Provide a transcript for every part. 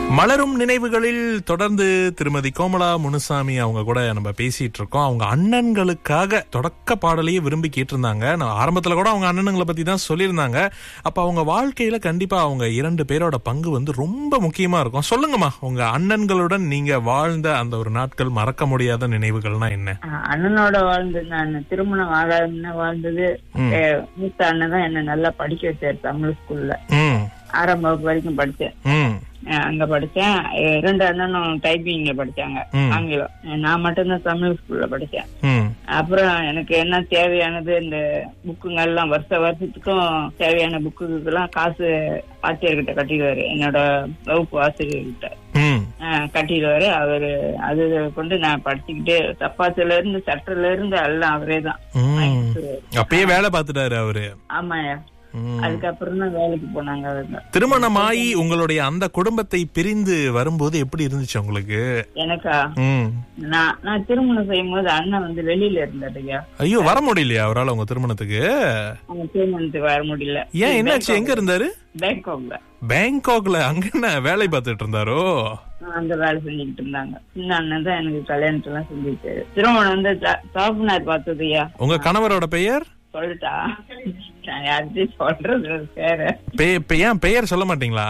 மலரும் நினைவுகளில் தொடர்ந்து திருமதி கோமலா முனுசாமி அவங்க கூட நம்ம பேசிட்டு இருக்கோம் அவங்க அண்ணன்களுக்காக தொடக்க பாடலையே விரும்பி கேட்டிருந்தாங்க நான் ஆரம்பத்துல கூட அவங்க அண்ணனுங்களை பத்தி தான் சொல்லியிருந்தாங்க அப்ப அவங்க வாழ்க்கையில கண்டிப்பா அவங்க இரண்டு பேரோட பங்கு வந்து ரொம்ப முக்கியமா இருக்கும் சொல்லுங்கம்மா உங்க அண்ணன்களுடன் நீங்க வாழ்ந்த அந்த ஒரு நாட்கள் மறக்க முடியாத நினைவுகள்னா என்ன ஆஹ் அண்ணனோட வாழ்ந்து நான் திருமணம் ஆகாதுன்னு வாழ்ந்தது அஹ் மூத்த அண்ணன் தான் என்ன நல்லா படிக்க வச்சாரு தமிழ் ஸ்கூல்ல ம் ஆறாம் வகுப்பு வரைக்கும் படிச்சேன் ம் அஹ் அங்க படிச்சேன் அஹ் ரெண்டு அண்ணனும் டைப்பிங்ல படிச்சாங்க ம். ஆங்கிலம் அஹ் நான் மட்டும்தான் தமிழ் ஸ்கூல்ல படிச்சேன் ம் அப்புறம் எனக்கு என்ன தேவையானது இந்த புக்குங்க எல்லாம் வருஷ வருஷத்துக்கும் தேவையான புக்குக்கு எல்லாம் காசு ஆசிரியர்கிட்ட கட்டிடுவாரு என்னோட வகுப்பு ஆசிரியர்கிட்ட ம் ஆஹ் கட்டிடுவாரு அவரு அது கொண்டு நான் படிச்சுக்கிட்டே தப்பாத்துல இருந்து சட்டத்துல இருந்து எல்லாம் அவரே தான் ம் அப்பயே வேலை பார்த்துட்டாரு அவரு ஆமாயா ம். அதுக்கப்புறம் தான் வேலைக்கு போனாங்க அவங்க திருமணமாயி உங்களுடைய அந்த குடும்பத்தை பிரிந்து வரும்போது எப்படி இருந்துச்சு உங்களுக்கு எனக்கா ம் நான் நான் திருமணம் செய்யும் போது அண்ணன் வந்து வெளியில இருந்தாருயா ஐயோ வர முடியலையா அவரால் உங்க திருமணத்துக்கு அவங்க திருமணத்துக்கு வர முடியல ஏன் என்னாச்சு எங்க இருந்தாரு பேங்காக்ல பேங்காக்ல அங்க என்ன வேலை பார்த்துட்டு இருந்தாரோ அந்த வேலை செஞ்சுக்கிட்டு இருந்தாங்க சின்ன அண்ணன் தான் எனக்கு கல்யாணத்தெல்லாம் செஞ்சுட்டு திருமணம் வந்து சாப்பினார் பார்த்ததுயா உங்க கணவரோட பெயர் சொல்லிட்டா நான் யார்கிட்டயும் சொல்றது பேர பெ- பெ- ஏன் பெயர் சொல்ல மாட்டீங்களா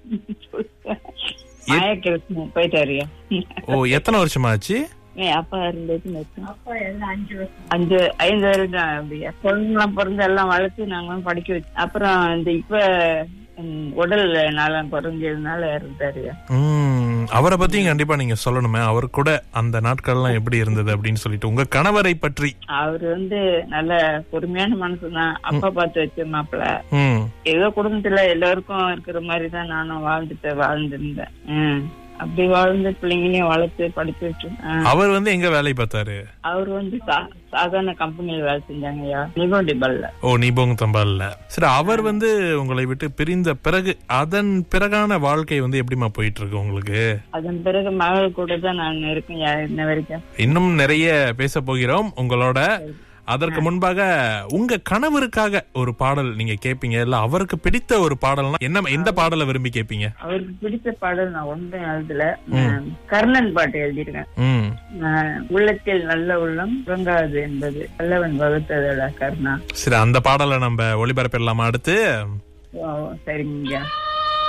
மாயா கிருஷ்ணன் போயிட்டாருயா ஓ எத்தனை வருஷமா ஆச்சு ஏய், அப்பா இருந்தது அஞ்சு ஐந்து வருடம் அப்படியா குழந்தைலாம் பிறந்து எல்லாம் வளர்த்து நாங்களும் படிக்க வச்சு அப்புறம் இந்த இப்ப ம், உடல் நலம் குறைஞ்சதுனால இருந்தாருயா ம் அவரை பத்தியும் கண்டிப்பா நீங்க சொல்லணுமே அவர் கூட அந்த நாட்கள்லாம் எப்படி இருந்தது அப்படின்னு சொல்லிட்டு உங்க கணவரை பற்றி அவர் வந்து நல்ல பொறுமையான மனசுதான் அப்பா பார்த்து வச்ச மாப்பிள்ள ம் ஏதோ குடும்பத்துல எல்லாருக்கும் இருக்கிற மாதிரி தான் நானும் வாழ்ந்துட்டு வாழ்ந்திருந்தேன் ம். அப்படி வாழ்ந்து பிள்ளைங்களையும் வளர்த்து படிச்சு வச்சு ஆ. அவர் வந்து எங்க வேலை பார்த்தாரு அவர் வந்து சா- சாதாரண கம்பெனில வேலை செஞ்சாங்கய்யா நிகோண்டிபல்ல ஓ நீபோங் தம்பால்ல சரி அவர் வந்து உங்களை விட்டு பிரிந்த பிறகு அதன் பிறகான வாழ்க்கை வந்து எப்படிமா போயிட்டு இருக்கு உங்களுக்கு அதன் பிறகு மகள் கூட தான் நான் இருக்கேன் யா- இன்ன வரைக்கும் இன்னும் நிறைய பேச போகிறோம் உங்களோட அதற்கு முன்பாக உங்க கணவருக்காக ஒரு பாடல் நீங்க கேப்பீங்க இல்ல அவருக்கு பிடித்த ஒரு பாடல்னா என்ன எந்த பாடலை விரும்பி கேப்பீங்க அவருக்கு பிடிச்ச பாடல் நான் ஒன்றும் எழுதல நான் கர்ணன் பாட்டு எழுதியிருக்கேன் ம் நான் உள்ளத்தில் நல்ல உள்ளம் உறங்காது என்பது நல்லவன் வகுத்ததடா கர்ணா சரி அந்த பாடலை நம்ம ஒளிபரப்பிடலாமா அடுத்து ஓ, சரிங்க